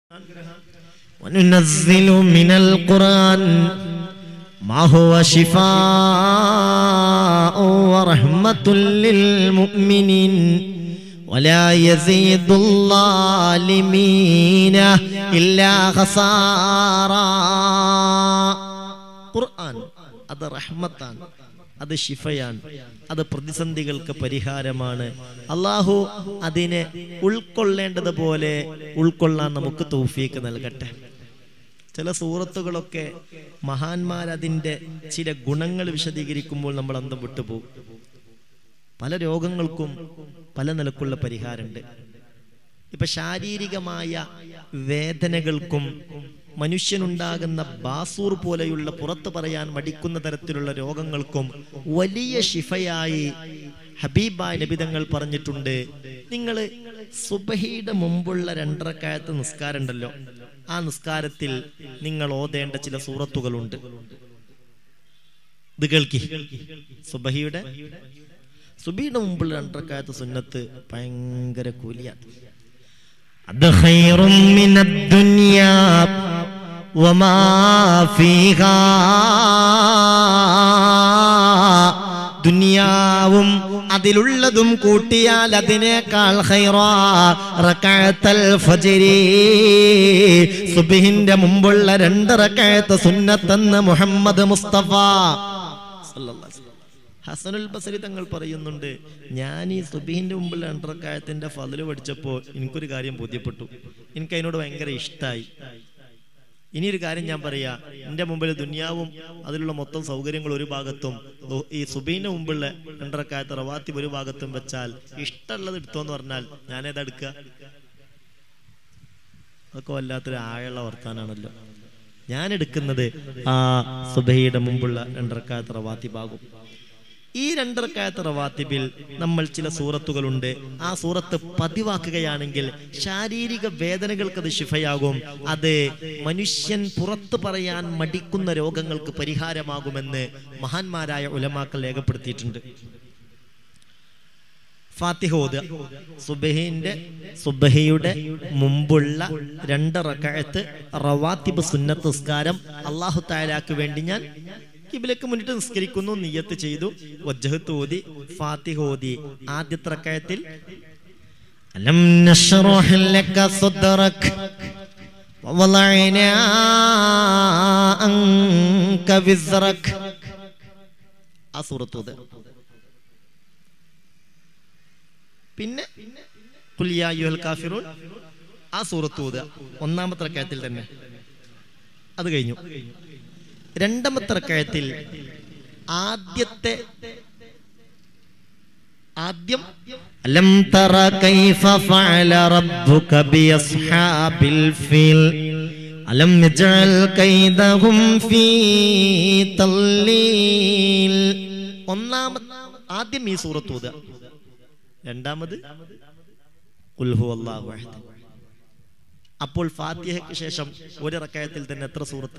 وننزل من القرآن ما هو شفاء ورحمة للمؤمنين ولا يزيد الظالمين إلا خسارا ഖുർആൻ അത് റഹ്മത്താണ് അത് ഷിഫയാണ് അത് പ്രതിസന്ധികൾക്ക് പരിഹാരമാണ് അള്ളാഹു അതിനെ ഉൾക്കൊള്ളേണ്ടതുപോലെ ഉൾക്കൊള്ളാൻ നമുക്ക് തൗഫീക്ക് നൽകട്ടെ ചില സൂറത്തുകളൊക്കെ മഹാന്മാർ അതിൻ്റെ ചില ഗുണങ്ങൾ വിശദീകരിക്കുമ്പോൾ നമ്മൾ അന്തം വിട്ടുപോകും പല രോഗങ്ങൾക്കും പല നിലക്കുള്ള പരിഹാരമുണ്ട് ഇപ്പൊ ശാരീരികമായ വേദനകൾക്കും മനുഷ്യനുണ്ടാകുന്ന ബാസൂർ പോലെയുള്ള പുറത്തു പറയാൻ മടിക്കുന്ന തരത്തിലുള്ള രോഗങ്ങൾക്കും വലിയ ഷിഫയായി ഹബീബായ നബിതങ്ങൾ പറഞ്ഞിട്ടുണ്ട് നിങ്ങൾ സുബഹിയുടെ മുമ്പുള്ള രണ്ടരക്കാലത്ത് നിസ്കാരം ഉണ്ടല്ലോ ആ നിസ്കാരത്തിൽ നിങ്ങൾ ഓതേണ്ട ചില സൂറത്തുകളുണ്ട് ഇത് കേൾക്കി സുബഹിയുടെ സുബിയുടെ മുമ്പുള്ള രണ്ടരക്കാലത്ത് സുന്നത്ത് ഭയങ്കര കൂലിയാണ് അത് ഖൈറും മിനദ്ദുനിയാ വമാ ഫീഹാ ദുനിയാവും അതിലുള്ളതും കൂട്ടിയാൽ അതിനേക്കാൾ ഖൈറാ റകഅത്തൽ ഫജ്രി സുബ്ഹിന്റെ മുമ്പുള്ള രണ്ട് റകഅത്ത് സുന്നത്തെന്ന് മുഹമ്മദ് മുസ്തഫ സല്ലല്ലാഹു അലൈഹി വസല്ലം. ഹസനുൽ ബസരി തങ്ങൾ പറയുന്നുണ്ട് ഞാൻ ഈ സുബീന്റെ മുമ്പിൽ രണ്ടരക്കായത്തിന്റെ ഫതില് പഠിച്ചപ്പോൾ എനിക്കൊരു കാര്യം ബോധ്യപ്പെട്ടു എനിക്ക് അതിനോട് ഭയങ്കര ഇഷ്ടമായി ഇനി ഒരു കാര്യം ഞാൻ പറയാ എന്റെ മുമ്പിൽ ദുനിയാവും അതിലുള്ള മൊത്തം സൗകര്യങ്ങൾ ഒരു ഭാഗത്തും ദോ- ഈ സുബീന്റെ മുമ്പുള്ള രണ്ടരക്കായത്തെ റവാത്തി ഒരു ഭാഗത്തും വെച്ചാൽ ഇഷ്ടമുള്ളത് എടുത്തോന്ന് പറഞ്ഞാൽ ഞാൻ ഏതാ എടുക്കുക അതൊക്കെ വല്ലാത്തൊരു ആഴമുള്ള വർത്താനാണല്ലോ ഞാൻ എടുക്കുന്നത് ആ സുബഹിയുടെ മുമ്പുള്ള രണ്ടരക്കായത്തെ റവാത്തി ഭാഗം ഈ രണ്ടരക്കായത്തെ റവാത്തിബിൽ നമ്മൾ ചില സൂറത്തുകളുണ്ട് ആ സൂറത്ത് പതിവാക്കുകയാണെങ്കിൽ ശാരീരിക വേദനകൾക്ക് അത് ശിഫയാകും അത് മനുഷ്യൻ പുറത്തു പറയാൻ മടിക്കുന്ന രോഗങ്ങൾക്ക് പരിഹാരമാകുമെന്ന് മഹാന്മാരായ ഉലമാക്കൾ രേഖപ്പെടുത്തിയിട്ടുണ്ട് ഫാത്തിഹ ഓതുക സുബഹിന്റെ സുബഹിയുടെ മുമ്പുള്ള രണ്ട് റക്കഴത്ത് റവാത്തിബ് സുന്നത്ത് നിസ്കാരം അള്ളാഹു താലാക്ക് വേണ്ടി ഞാൻ കിബിലേക്ക് മുന്നിട്ട് നിസ്കരിക്കുന്നു നിയ്യത്ത് ചെയ്തു വജ്ജഹത്ത് ഓതി ഫാത്തിഹ ഓതി ആദ്യത്തെ റക്കഴത്തിൽ അലം നശ്റഹ് ലക സദ്റക് ووضعنا عنك وزرك ആ സൂറത്ത് ഓതുക പിന്നെ കുല്യായുൽ കാഫിറൂൻ ആ സൂറത്ത് ഓതുക ഒന്നാമത്തെ റക്കയത്തിൽ തന്നെ അത് കഴിഞ്ഞു രണ്ടാമത്തെ റക്കയത്തിൽ ആദ്യത്തെ ആദ്യം അലം തറ കൈഫ ഫഅല റബ്ബുക ബിഅസ്ഹാബിൽ ഫീൽ അലം യജ്അൽ കൈദഹും ഫീ തല്ലീൽ ഒന്നാമത്തെ ആദ്യം ഈ സൂറത്ത് ഓതുക രണ്ടാമത് ഉൽഹു അല്ലാഹു അഹദ് അപ്പോൾ ഫാത്തിഹയ്ക്ക് ശേഷം ഒരു റക്കായത്തിൽ തന്നെ എത്ര സൂറത്ത്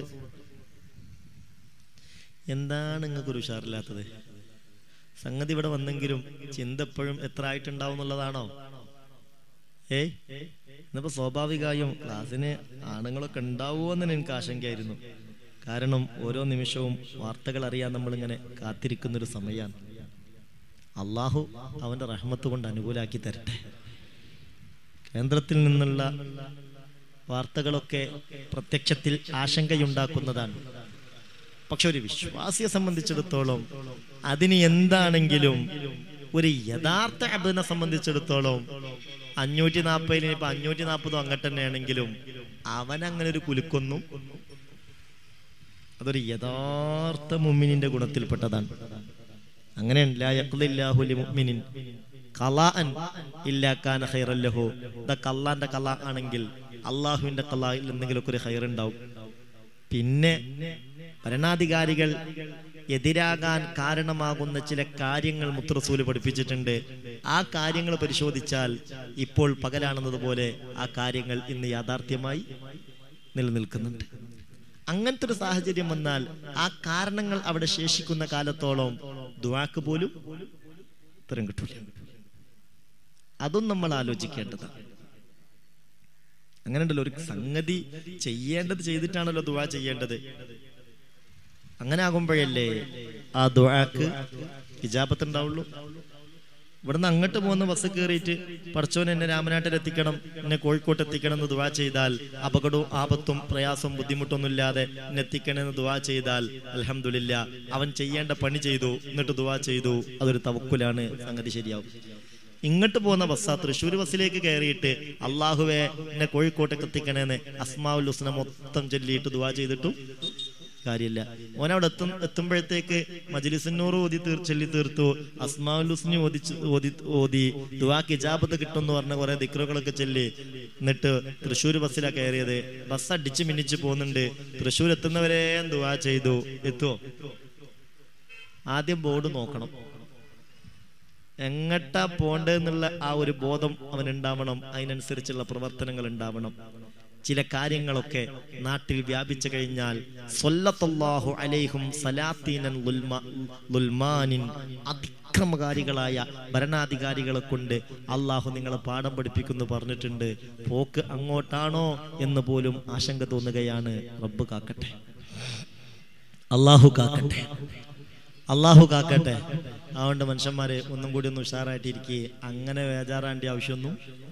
എന്താണ് നിങ്ങൾക്ക് ഒരു ഉഷാറില്ലാത്തത് സംഗതി ഇവിടെ വന്നെങ്കിലും ചിന്ത എപ്പോഴും എത്ര ആയിട്ടുണ്ടാവും എന്നുള്ളതാണോ ഏയ് ഇന്നിപ്പോ സ്വാഭാവികമായും ക്ലാസ്സിന് ആണുങ്ങളൊക്കെ ഉണ്ടാവുമോ എന്ന് എനിക്ക് ആശങ്കയായിരുന്നു കാരണം ഓരോ നിമിഷവും വാർത്തകൾ അറിയാൻ നമ്മളിങ്ങനെ കാത്തിരിക്കുന്നൊരു സമയമാണ് അള്ളാഹു അവന്റെ റഹ്മത്ത് കൊണ്ട് അനുകൂലാക്കി തരട്ടെ കേന്ദ്രത്തിൽ നിന്നുള്ള വാർത്തകളൊക്കെ പ്രത്യക്ഷത്തിൽ ആശങ്കയുണ്ടാക്കുന്നതാണ് പക്ഷെ ഒരു വിശ്വാസിയെ സംബന്ധിച്ചിടത്തോളം അതിന് എന്താണെങ്കിലും ഒരു യഥാർത്ഥ അബിനെ സംബന്ധിച്ചിടത്തോളം അഞ്ഞൂറ്റി നാൽപ്പതിന് ഇപ്പൊ അഞ്ഞൂറ്റി നാൽപ്പതും അങ്ങോട്ട് തന്നെയാണെങ്കിലും അവൻ അങ്ങനെ ഒരു കുലുക്കൊന്നും അതൊരു യഥാർത്ഥ മുമ്മിനിന്റെ ഗുണത്തിൽപ്പെട്ടതാണ് അങ്ങനെയല്ല യഖ്ദില്ലാഹു ലിമുഅ്മിനിൻ ഖലാഅൻ ഇല്ലാ കാന ഖൈറൻ ലഹു ദ കള്ളാന്റെ കല ആണെങ്കിൽ അള്ളാഹുവിന്റെ കലായിൽ എന്തെങ്കിലുമൊക്കെ ഒരു ഖൈർ ഉണ്ടാവും പിന്നെ ഭരണാധികാരികൾ എതിരാകാൻ കാരണമാകുന്ന ചില കാര്യങ്ങൾ മുത്തറസൂല് പഠിപ്പിച്ചിട്ടുണ്ട് ആ കാര്യങ്ങൾ പരിശോധിച്ചാൽ ഇപ്പോൾ പകലാണെന്നതുപോലെ ആ കാര്യങ്ങൾ ഇന്ന് യാഥാർത്ഥ്യമായി നിലനിൽക്കുന്നുണ്ട് അങ്ങനത്തെ ഒരു സാഹചര്യം വന്നാൽ ആ കാരണങ്ങൾ അവിടെ ശേഷിക്കുന്ന കാലത്തോളം ദുവാക്ക് പോലും ഉത്തരം കിട്ടൂല അതും നമ്മൾ ആലോചിക്കേണ്ടതാണ് അങ്ങനെ ഉണ്ടല്ലോ ഒരു സംഗതി ചെയ്യേണ്ടത് ചെയ്തിട്ടാണല്ലോ ദുആ ചെയ്യേണ്ടത് അങ്ങനെ ആകുമ്പോഴല്ലേ ആ ദുആക്ക് ഇജാബത്ത് ഉണ്ടാവുള്ളൂ ഇവിടുന്ന് അങ്ങോട്ട് പോകുന്ന ബസ് കയറിയിട്ട് പഠിച്ചവൻ എന്നെ രാമനാട്ടിൽ എത്തിക്കണം എന്നെ കോഴിക്കോട്ട് എത്തിക്കണം എന്ന് ദുവാ ചെയ്താൽ അപകടവും ആപത്തും പ്രയാസവും ബുദ്ധിമുട്ടൊന്നും ഇല്ലാതെ എന്നെ എത്തിക്കണം എന്ന് ദുവാ ചെയ്താൽ അലഹമില്ല അവൻ ചെയ്യേണ്ട പണി ചെയ്തു എന്നിട്ട് ദുവാ ചെയ്തു അതൊരു തവക്കുലാണ് സംഗതി ശരിയാവും ഇങ്ങോട്ട് പോകുന്ന ബസ്സാ തൃശ്ശൂർ ബസ്സിലേക്ക് കയറിയിട്ട് അള്ളാഹുവെ എന്നെ കോഴിക്കോട്ടേക്ക് എത്തിക്കണേന്ന് അസ്മാവുൽ ഹുസ്ന മൊത്തം ചൊല്ലിയിട്ട് ദുവാ ചെയ്തിട്ടും കാര്യമില്ല ഓൻ അവിടെ എത്തും എത്തുമ്പോഴത്തേക്ക് മജ്ലിസുന്നൂർ ഓതി തീർ ചൊല്ലി തീർത്തു അസ്മാഉൽ ഹുസ്നി ഓതി ഓതി ഓതി ദുവാക്ക് ഇജാബത്ത് കിട്ടും എന്ന് പറഞ്ഞ കുറെ ദിക്റുകളൊക്കെ ചൊല്ലി എന്നിട്ട് തൃശ്ശൂർ ബസ്സിലാ കയറിയത് ബസ് അടിച്ച് മിന്നിച്ച് പോകുന്നുണ്ട് തൃശ്ശൂർ എത്തുന്നവരെ ദുവാ ചെയ്തു എത്തുവോ ആദ്യം ബോർഡ് നോക്കണം എങ്ങട്ടാ പോണ്ടെന്നുള്ള ആ ഒരു ബോധം അവൻ ഉണ്ടാവണം അതിനനുസരിച്ചുള്ള പ്രവർത്തനങ്ങൾ ഉണ്ടാവണം ചില കാര്യങ്ങളൊക്കെ നാട്ടിൽ വ്യാപിച്ചു കഴിഞ്ഞാൽ സ്വല്ലത്തല്ലാഹു അലൈഹും സലാത്തീനൻ ലുൽമ ലുൽമാനിൻ അതിക്രമകാരികളായ ഭരണാധികാരികളെ കൊണ്ട് അള്ളാഹു നിങ്ങളെ പാഠം പഠിപ്പിക്കുന്നു പറഞ്ഞിട്ടുണ്ട് പോക്ക് അങ്ങോട്ടാണോ എന്ന് പോലും ആശങ്ക തോന്നുകയാണ് റബ്ബ് കാക്കട്ടെ അള്ളാഹു കാക്കട്ടെ അള്ളാഹു കാക്കട്ടെ അതുകൊണ്ട് മനുഷ്യന്മാരെ ഒന്നും കൂടി ഒന്ന് ഉഷാറായിട്ടിരിക്കുക അങ്ങനെ വേജാറാണ്ട ആവശ്യമൊന്നും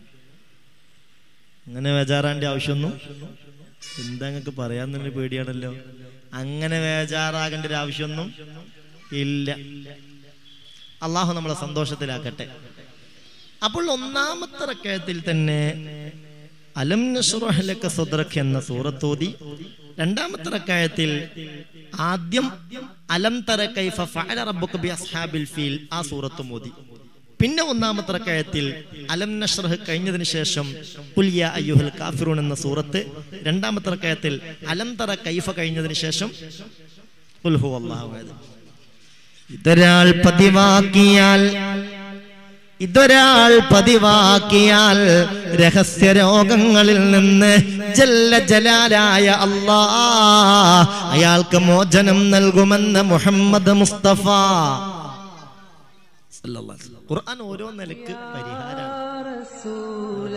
അങ്ങനെ വേജാറാണ്ട ആവശ്യമൊന്നും എന്താ നിങ്ങൾക്ക് പറയാൻ തന്നെ പേടിയാണല്ലോ അങ്ങനെ വേജാറാകേണ്ട ഒരു ആവശ്യമൊന്നും ഇല്ല അള്ളാഹു നമ്മളെ സന്തോഷത്തിലാക്കട്ടെ അപ്പോൾ ഒന്നാമത്തെ റക്കയത്തിൽ തന്നെ അലം നശ്റഹ് ലക സദ്റക എന്ന സൂറത്തോതി രണ്ടാമത്തെ റക്കായത്തിൽ ആദ്യം അലം തര കൈഫ ഫഅല റബ്ബുക ബി അസ്ഹാബിൽ ഫീൽ ആ സൂറത്ത് മോദി പിന്നെ ഒന്നാമത്തെ റക്കായത്തിൽ അലം നഷ്റഹ് കഴിഞ്ഞതിന് ശേഷം ഖുൽ യാ അയ്യുഹൽ കാഫിറൂൻ എന്ന സൂറത്ത് രണ്ടാമത്തെ റക്കായത്തിൽ അലം തറ കൈഫ കഴിഞ്ഞതിന് ശേഷം ഖുൽ ഹുവല്ലാഹു അഹദ് ഇതൊരാൾ പതിവാക്കിയാൽ ഇതൊരാൾ പതിവാക്കിയാൽ രഹസ്യ രോഗങ്ങളിൽ നിന്ന് ജല്ല ജലാലായ അല്ലാ അയാൾക്ക് മോചനം നൽകുമെന്ന് മുഹമ്മദ് മുസ്തഫ സല്ലല്ലാഹു അലൈഹി വസല്ലം. ഖുർആൻ ഓരോ നിലക്ക് പരിഹാരമാണ് رسول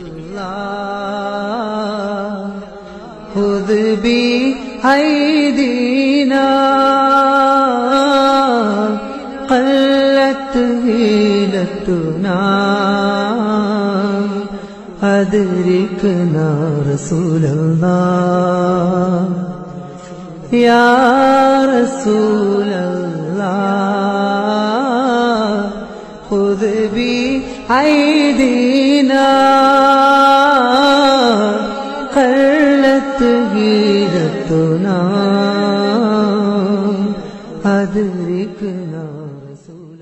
الله خذ بأيدينا قلت هيلتنا أدركنا رسول الله يا رسول الله خذ بأيدينا قلت هيرتنا أدركنا رسول